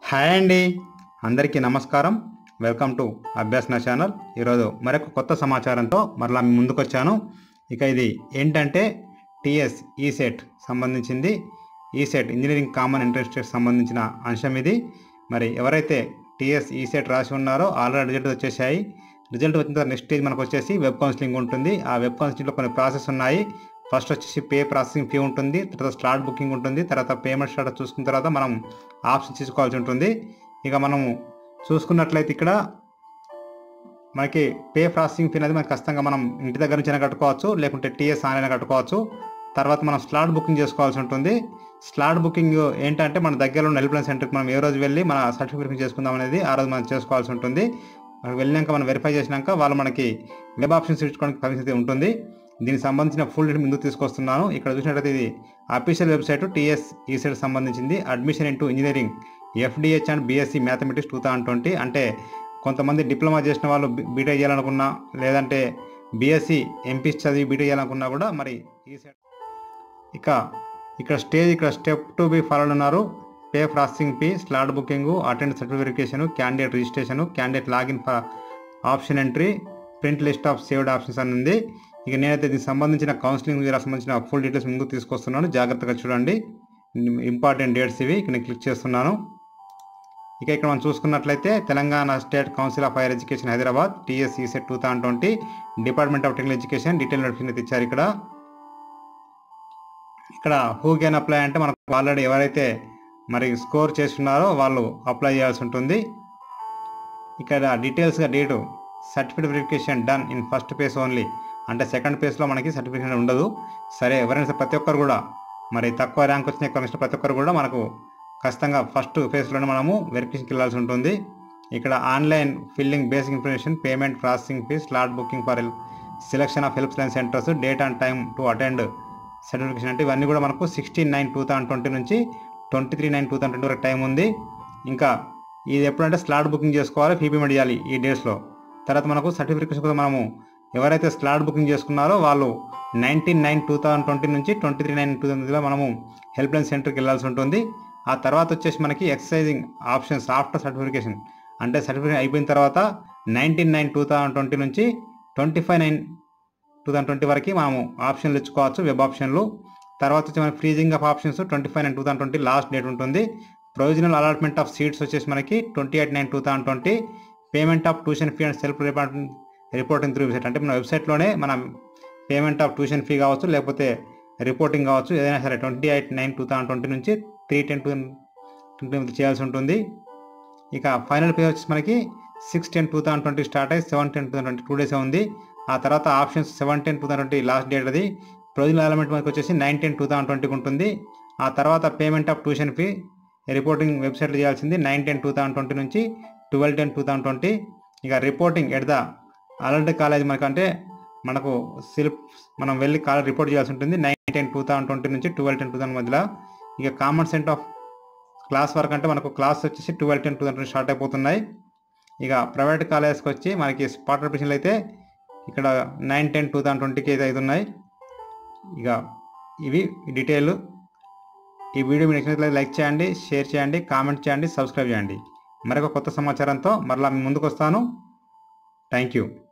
hi అండి అందరికీ నమస్కారం వెల్కమ్ టు అభ్యాస్ నా ఛానల్ ఈరోజు మరొక కొత్త సమాచారంతో మరలా మీ ముందుకు వచ్చాను ఇక ఇది ఏంటంటే టిఎస్ ఈసెట్ సంబంధించింది ECET engineering common entrance test సంబంధించిన అంశం ఇది మరి ఎవరైతే టిఎస్ ఈసెట్ రాసి ఉన్నారో ఆల్రెడీ రిజల్ట్ వచ్చేసాయి రిజల్ట్ వచ్చిన తర్వాత నెక్స్ట్ స్టేజ్ మనకు వచ్చేసి వెబ్ కౌన్సిలింగ్ ఉంటుంది ఆ వెబ్ కౌన్సిలింగ్లో కొన్ని ప్రాసెస్ ఉన్నాయి ఫస్ట్ వచ్చేసి పే ప్రాసెసింగ్ ఫీ ఉంటుంది తర్వాత స్లాట్ బుకింగ్ ఉంటుంది తర్వాత పేమెంట్ స్టార్ట్ చూసుకున్న తర్వాత మనం ఆప్షన్ తీసుకోవాల్సి ఉంటుంది ఇక మనము చూసుకున్నట్లయితే ఇక్కడ మనకి పే ప్రాసెసింగ్ ఫీ అనేది మనకి ఖచ్చితంగా మనం ఇంటి దగ్గర నుంచి అయినా కట్టుకోవచ్చు లేకుంటే టీఎస్ ఆన్లైన్ కట్టుకోవచ్చు తర్వాత మనం స్లాట్ బుకింగ్ చేసుకోవాల్సి ఉంటుంది స్లాట్ బుకింగ్ ఏంటంటే మన దగ్గరలో ఉన్న హెల్ప్ లైన్ సెంటర్కి మనం ఏ రోజు వెళ్ళి మన సర్టిఫికేషన్ చేసుకుందాం అనేది ఆ రోజు మనం చేసుకోవాల్సి ఉంటుంది మనకి వెళ్ళినాక మనం వెరిఫై చేసినాక వాళ్ళు మనకి వెబ్ ఆప్షన్స్ ఇచ్చుకోవడానికి పరిస్థితి ఉంటుంది దీనికి సంబంధించిన ఫుల్ డీటెయిల్ ముందుకు తీసుకొస్తున్నాను ఇక్కడ చూసినట్లయితే ఇది అఫీషియల్ వెబ్సైట్ టీఎస్ ఈసెట్ సంబంధించింది admission into engineering FDH and BSc mathematics two thousand twenty అంటే కొంతమంది డిప్లొమా చేసిన వాళ్ళు బీటెక్ చేయాలనుకున్నా లేదంటే బీఎస్సీ ఎంపీ చదివి బీటెక్ చేయాలనుకున్నా కూడా మరి ఈసెట్ ఇక ఇక్కడ స్టేజ్ ఇక్కడ స్టెప్ టు బి ఫాలో ఉన్నారు pay processing fee slot booking attend certification candidate registration candidate login for option entry print list of saved options అని ఉంది ఇక నేనైతే దీనికి సంబంధించిన కౌన్సిలింగ్ సంబంధించిన ఫుల్ డీటెయిల్స్ ముందుకు తీసుకొస్తున్నాను జాగ్రత్తగా చూడండి ఇంపార్టెంట్ డేట్స్ ఇవి ఇక్కడ నేను క్లిక్ చేస్తున్నాను ఇక ఇక్కడ మనం చూసుకున్నట్లయితే Telangana state council of higher education Hyderabad TS ECET two thousand twenty department of technical education detail notification ఇచ్చారు ఇక్కడ ఇక్కడ హూ కెన్ అప్లై అంటే మనకు ఆల్రెడీ ఎవరైతే మరి స్కోర్ చేస్తున్నారో వాళ్ళు అప్లై చేయాల్సి ఉంటుంది ఇక్కడ డీటెయిల్స్గా date certificate verification done in first page only అంటే సెకండ్ పేజ్లో మనకి సర్టిఫికేషన్ ఉండదు సరే ఎవరైనా సరే ప్రతి ఒక్కరు కూడా మరి తక్కువ ర్యాంక్ వచ్చిన ఎక్కువ వచ్చిన ప్రతి ఒక్కరు కూడా మనకు ఖచ్చితంగా ఫస్ట్ ఫేజ్లోనే మనము వెరిఫికేషన్కి వెళ్ళాల్సి ఉంటుంది ఇక్కడ online filling basic information payment processing fees slot booking for selection of help line centres date and time to attend certification అంటే ఇవన్నీ కూడా మనకు sixteen nine two thousand twenty నుంచి twenty three nine two thousand twenty వరకు time ఉంది ఇంకా ఇది ఎప్పుడంటే స్లాట్ బుకింగ్ చేసుకోవాలి ఫీ పేమెంట్ చేయాలి ఈ డేట్స్లో తర్వాత మనకు సర్టిఫికేషన్ కూడా మనము ఎవరైతే స్లాట్ బుకింగ్ చేసుకున్నారో వాళ్ళు nineteen nine two thousand twenty నుంచి ట్వంటీ త్రీ నైన్ టూ థౌసండ్లో మనము హెల్ప్ లైన్ సెంటర్కి వెళ్ళాల్సి ఉంటుంది ఆ తర్వాత వచ్చేసి మనకి ఎక్సర్సైజింగ్ ఆప్షన్స్ ఆఫ్టర్ సర్టిఫికేషన్ అంటే సర్టిఫికేషన్ అయిపోయిన తర్వాత nineteen nine two thousand twenty నుంచి twenty five nine two thousand twenty వరకు మనము ఆప్షన్లు ఇచ్చుకోవచ్చు వెబ్ ఆప్షన్లు తర్వాత వచ్చి మనకి freezing of options twenty five nine two thousand twenty last date ఉంటుంది ప్రొవిజనల్ అలాట్మెంట్ ఆఫ్ సీట్స్ వచ్చేసి మనకి twenty eight nine two thousand twenty payment of tuition fee and self reporting reporting through website అంటే మన వెబ్సైట్లోనే మనం payment of tuition fee కావచ్చు లేకపోతే reporting కావచ్చు ఏదైనా సరే twenty eight nine two thousand twenty నుంచి త్రీ టెన్ టూ ట్వంటీ చేయాల్సి ఉంటుంది ఇక ఫైనల్ పే వచ్చేసి మనకి six ten two thousand twenty start అయ్యి seven ten two thousand twenty two days ఉంది ఆ తర్వాత options seven ten two thousand twenty last date అది ప్రొవిజనల్ ఎలిమెంట్ మనకి వచ్చేసి నైన్ టెన్ టూ థౌసండ్ ట్వంటీకి ఉంటుంది ఆ తర్వాత payment of tuition fee reporting వెబ్సైట్లో చేయాల్సింది nine ten two thousand twenty నుంచి twelve ten two thousand twenty ఇక reporting at the allotted college మనకంటే మనకు సిల్ప్ మనం వెళ్ళి కాలేజ్ రిపోర్ట్ చేయాల్సి ఉంటుంది nine ten two thousand twenty నుంచి ట్వెల్వ్ టెన్ టూ థౌసండ్ మధ్యలో ఇక commencement of class work అంటే మనకు క్లాస్ వచ్చేసి twelve ten two thousand start అయిపోతున్నాయి ఇక ప్రైవేట్ కాలేజ్కి వచ్చి మనకి స్పాట్ అడ్మిషన్లు అయితే ఇక్కడ నైన్ టెన్ టూ థౌసండ్ ట్వంటీకి అయితే అవుతున్నాయి ఇక ఇవి డీటెయిల్ ఈ వీడియో మీకు నచ్చినట్లయితే లైక్ చేయండి షేర్ చేయండి కామెంట్ చేయండి సబ్స్క్రైబ్ చేయండి మరొక కొత్త సమాచారంతో మరలా మీ ముందుకు వస్తాను థ్యాంక్ యూ